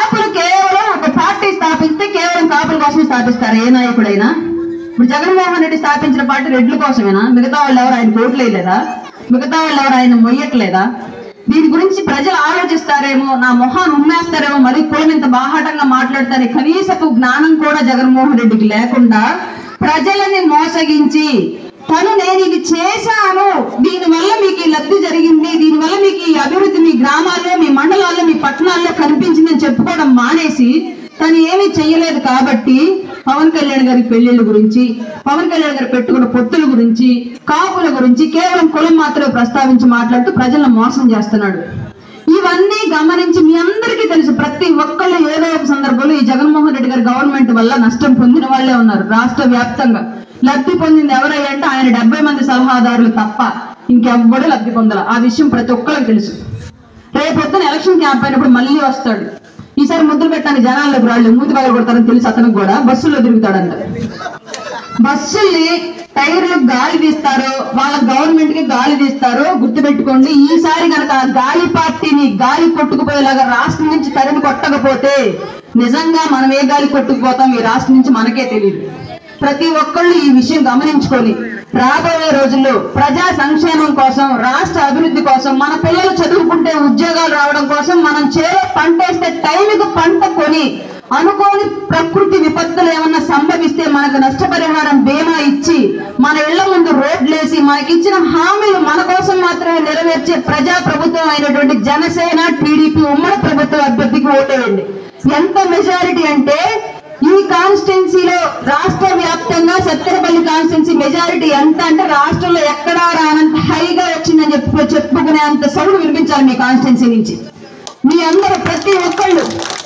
కాపులు కేవలం ఒక పార్టీ స్థాపిస్తే కేవలం కాపుల కోసం స్థాపిస్తారు ఏ నాయకుడైనా ఇప్పుడు జగన్మోహన్ రెడ్డి స్థాపించిన పార్టీ రెడ్ల కోసమేనా మిగతా వాళ్ళు ఎవరు ఆయన ఓట్లు వేయలేదా మిగతా వాళ్ళు ఎవరు ఆయన మొయ్యట్లేదా దీని గురించి ప్రజలు ఆలోచిస్తారేమో నా మొహాన్ని ఉమ్మేస్తారేమో మరి కులం ఇంత బాహాటంగా మాట్లాడతారే కనీసపు జ్ఞానం కూడా జగన్మోహన్ రెడ్డికి లేకుండా ప్రజలని మోసగించి తను నేను ఇది చేశాను దీనివల్ల మీకు ఈ లబ్ధి జరిగింది దీనివల్ల మీకు ఈ అభివృద్ధి మీ గ్రామాల్లో మీ మండలాల్లో మీ పట్టణాల్లో కనిపించిందని చెప్పుకోవడం మానేసి తను ఏమీ చెయ్యలేదు కాబట్టి పవన్ కళ్యాణ్ గారి పెళ్లిళ్ళ గురించి పవన్ కళ్యాణ్ గారు పెట్టుకున్న పొత్తుల గురించి కాపుల గురించి కేవలం కులం మాత్రమే ప్రస్తావించి మాట్లాడుతూ ప్రజలను మోసం చేస్తున్నాడు ఇవన్నీ గమనించి మీ అందరికీ తెలుసు ప్రతి ఒక్కళ్ళు ఏదో ఒక సందర్భంలో ఈ జగన్మోహన్ రెడ్డి గారి గవర్నమెంట్ వల్ల నష్టం పొందిన వాళ్ళే ఉన్నారు రాష్ట్ర వ్యాప్తంగా లబ్ధి పొందింది ఎవరయ్యా అంటే ఆయన డెబ్బై మంది సలహాదారులు తప్ప ఇంకెవ్వడూ లబ్ధి పొందాల ఆ విషయం ప్రతి ఒక్కరికి తెలుసు రేపొద్దున ఎలక్షన్ క్యాంప్ అయినప్పుడు మళ్ళీ వస్తాడు ఈసారి ముద్దులు పెట్టాను జనాల్లోకి రాళ్ళు మూతి పగలు కొడతారని తెలుసు అతనికి కూడా బస్సుల్లో తిరుగుతాడంట బస్సుల్ని టైర్లు గాలి తీస్తారు వాళ్ళ గవర్నమెంట్ కి గాలి తీస్తారు గుర్తుపెట్టుకోండి ఈసారి కనుక ఆ గాలి పార్టీని గాలి కొట్టుకుపోయేలాగా రాష్ట్రం నుంచి తరిమి కొట్టకపోతే నిజంగా మనం ఏ గాలి కొట్టుకుపోతాం ఈ రాష్ట్రం నుంచి మనకే తెలియదు ప్రతి ఒక్కళ్ళు ఈ విషయం గమనించుకొని రాబోయే రోజుల్లో ప్రజా సంక్షేమం కోసం రాష్ట్ర అభివృద్ధి కోసం మన పిల్లలు చదువుకుంటే ఉద్యోగాలు రావడం కోసం మనం చేలో పంట వేస్తే టైంకి పంట కొని అనుకోని ప్రకృతి విపత్తులు ఏమన్నా సంభవిస్తే మనకు నష్టపరిహారం బీమా ఇచ్చి మన ఇళ్ల ముందు రోడ్లేసి మనకి ఇచ్చిన హామీలు మన కోసం మాత్రమే నెరవేర్చే ప్రజా ప్రభుత్వం అయినటువంటి జనసేన టీడీపీ ఉమ్మడి ప్రభుత్వ అభ్యర్థికి ఓటేయండి ఎంత మెజారిటీ అంటే ఈ కాన్స్టిట్యున్సీలో రాష్ట్ర వ్యాప్తంగా సత్తెనపల్లి కాన్స్టిట్యున్సీ మెజారిటీ ఎంత అంటే రాష్ట్రంలో ఎక్కడా రానంత హైగా వచ్చిందని చెప్పు చెప్పుకునే అంత సౌండ్ వినిపించాలి మీ కాన్స్టిట్యున్సీ నుంచి మీ అందరూ ప్రతి ఒక్కళ్ళు